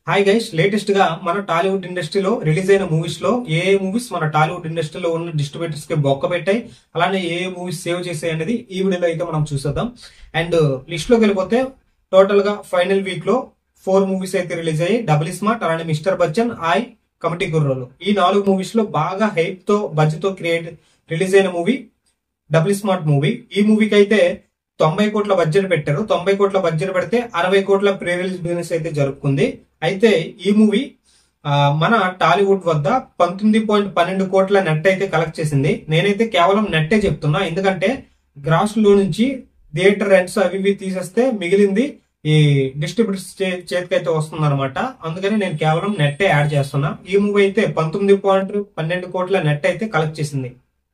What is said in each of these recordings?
hi guys latest గా మన టాలీవుడ్ ఇండస్ట్రీలో రిలీజ్ అయిన మూవీస్ లో ఏ ఏ మూవీస్ మన టాలీవుడ్ ఇండస్ట్రీలో ఉన్న డిస్ట్రిబ్యూటర్స్ కి బొక్క పెట్టాయి అలానే ఏ ఏ మూవీస్ సేవ్ చేసాయి అనేది ఈ వీడియోలో అయితే మనం చూసేద్దాం అండ్ లిస్ట్ లోకి వెళ్ళిపోతే టోటల్ గా ఫైనల్ వీక్ లో ఫోర్ మూవీస్ అయితే రిలీజ్ అయ్యాయి డబుల్ స్మార్ట్ అలానే మిస్టర్ బచ్చన్ ఐ కమిటీ గుర్రోలు ఈ నాలుగు మూవీస్ లో బాగా హైప్ తో బడ్జెట్ తో క్రియేట్ రిలీజ్ అయిన మూవీ డబుల్ స్మార్ట్ మూవీ ఈ మూవీకి అయితే తొంభై కోట్ల బడ్జెట్ పెట్టారు తొంభై కోట్ల బడ్జెట్ పెడితే అరవై కోట్ల ప్రీ రిలీజ్ బిజినెస్ అయితే జరుపుకుంది అయితే ఈ మూవీ ఆ, మన టాలీవుడ్ వద్ద పంతొమ్మిది పాయింట్ పన్నెండు కోట్ల నెట్ అయితే కలెక్ట్ చేసింది నేనైతే కేవలం నెట్టే చెప్తున్నా ఎందుకంటే గ్రాస్ లో నుంచి థియేటర్ రెంట్స్ అవి ఇవి తీసేస్తే మిగిలింది ఈ డిస్ట్రిబ్యూటర్స్ చేతికి అయితే వస్తుంది అనమాట అందుకని నేను కేవలం నెట్టే యాడ్ చేస్తున్నా ఈ మూవీ అయితే పంతొమ్మిది పాయింట్ పన్నెండు కోట్ల నెట్ అయితే కలెక్ట్ చేసింది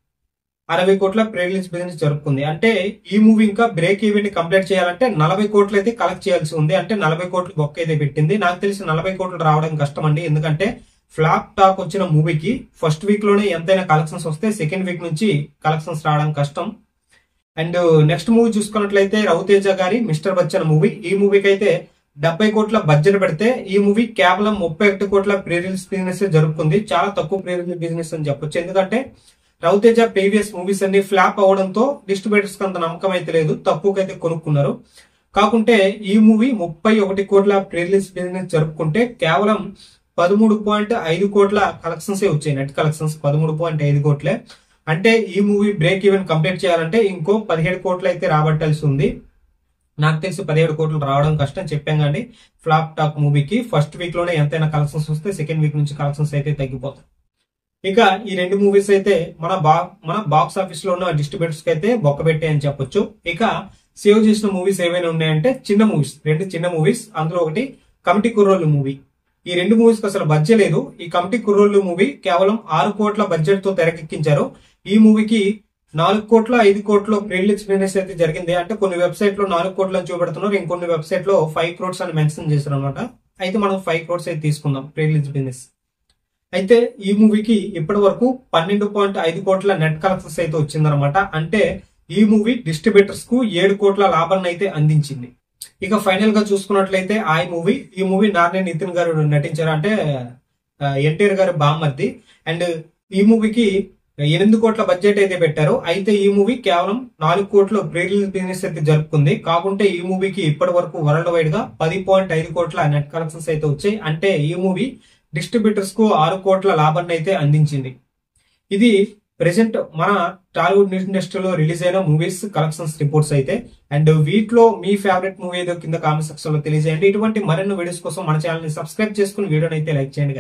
అరవై కోట్ల ప్రీలియన్స్ బిజినెస్ జరుపుకుంది అంటే ఈ మూవీ ఇంకా బ్రేక్ ఈవెంట్ కంప్లీట్ చేయాలంటే నలభై కోట్లు అయితే కలెక్ట్ చేయాల్సి ఉంది అంటే నలభై కోట్లు బొక్క అయితే పెట్టింది నాకు తెలిసి నలభై కోట్లు రావడం కష్టం అండి ఎందుకంటే ఫ్లాప్ టాక్ వచ్చిన మూవీకి ఫస్ట్ వీక్ లోనే ఎంతైనా కలెక్షన్స్ వస్తే సెకండ్ వీక్ నుంచి కలెక్షన్స్ రావడం కష్టం అండ్ నెక్స్ట్ మూవీ చూసుకున్నట్లయితే రవితేజ గారి మిస్టర్ బచ్చన్ మూవీ ఈ మూవీకి అయితే డెబ్బై కోట్ల బడ్జెట్ పెడితే ఈ మూవీ కేవలం ముప్పై ఒకటి కోట్ల ప్రీ రిలీజ్ బిజినెస్ జరుపుకుంది చాలా తక్కువ ప్రీ రిలీజ్ బిజినెస్ అని చెప్పొచ్చు ఎందుకంటే రవితేజ ప్రీవియస్ మూవీస్ అన్ని ఫ్లాప్ అవడంతో డిస్ట్రిబ్యూటర్స్ అంత నమ్మకం అయితే లేదు తక్కువకైతే కొనుక్కున్నారు కాకుంటే ఈ మూవీ ముప్పై ఒకటి కోట్ల ప్రీ రిలీజ్ బిజినెస్ జరుపుకుంటే కేవలం పదమూడు పాయింట్ ఐదు కోట్ల కలెక్షన్స్ వచ్చాయి నెట్ కలెక్షన్స్ పదమూడు పాయింట్ ఐదు కోట్లే అంటే ఈ మూవీ బ్రేక్ ఈవెన్ కంప్లీట్ చేయాలంటే ఇంకో పదిహేడు కోట్లు అయితే రాబట్టాల్సి ఉంది నాకు తెలిసి పదిహేడు కోట్లు రావడం కష్టం చెప్పాం కానీ ఫ్లాప్ టాక్ మూవీకి ఫస్ట్ వీక్ లోనే ఎంతైనా కలెక్షన్స్ వస్తే సెకండ్ వీక్ నుంచి కలెక్షన్స్ అయితే తగ్గిపోతాయి ఇక ఈ రెండు మూవీస్ అయితే మన బా మన బాక్స్ ఆఫీస్ లో ఉన్న డిస్ట్రిబ్యూటర్స్ కి అయితే బొక్క పెట్టాయని చెప్పొచ్చు ఇక సేవ్ చేసిన మూవీస్ ఏవైనా ఉన్నాయంటే చిన్న మూవీస్ రెండు చిన్న మూవీస్ అందులో ఒకటి కమిటీ కుర్రోళ్ళు మూవీ ఈ రెండు మూవీస్ కి అసలు బడ్జెట్ లేదు ఈ కమిటీ కుర్రోళ్ళు మూవీ కేవలం ఆరు కోట్ల బడ్జెట్ తో తెరకెక్కించారు ఈ మూవీకి నాలుగు కోట్ల ఐదు కోట్ల ప్రీలిక్స్ బిజినెస్ అయితే జరిగింది అంటే కొన్ని వెబ్సైట్ లో నాలుగు కోట్లు అని చూపెడుతున్నారు ఇంకొన్ని వెబ్సైట్ లో ఫైవ్ క్రోడ్స్ అని మెన్షన్ చేశారు అనమాట అయితే మనం ఫైవ్ క్రోడ్స్ అయితే తీసుకుందాం ప్రీలిక్స్ బిజినెస్ అయితే ఈ మూవీకి ఇప్పటి వరకు పన్నెండు పాయింట్ ఐదు కోట్ల నెట్ కలెక్షన్స్ అయితే వచ్చిందనమాట అంటే ఈ మూవీ డిస్ట్రిబ్యూటర్స్ కు ఏడు కోట్ల లాభాలను అయితే అందించింది ఇక ఫైనల్ గా చూసుకున్నట్లయితే ఆ మూవీ ఈ మూవీ నారాయణ నితిన్ గారు నటించారు అంటే ఎన్టీఆర్ గారి బామ్మర్ది అండ్ ఈ మూవీకి ఎనిమిది కోట్ల బడ్జెట్ అయితే పెట్టారు అయితే ఈ మూవీ కేవలం నాలుగు కోట్ల ప్రీ రిలీజ్ బిజినెస్ అయితే జరుపుకుంది కాకుంటే ఈ మూవీకి ఇప్పటి వరకు వరల్డ్ వైడ్ గా పది పాయింట్ ఐదు కోట్ల నెట్ కలెక్షన్స్ అయితే వచ్చాయి అంటే ఈ మూవీ డిస్ట్రిబ్యూటర్స్ కు ఆరు కోట్ల లాభాన్ని అయితే అందించింది ఇది ప్రెసెంట్ మన టాలీవుడ్ ఇండస్ట్రీలో రిలీజ్ అయిన మూవీస్ కలెక్షన్స్ రిపోర్ట్స్ అయితే అండ్ వీటిలో మీ ఫేవరెట్ మూవీ ఏదో కింద కామెంట్ సెక్షన్ లో తెలియజేయండి ఇటువంటి మరిన్ని వీడియోస్ కోసం మన ఛానల్ ని సబ్స్క్రైబ్ చేసుకుని వీడియోని అయితే లైక్ చేయండి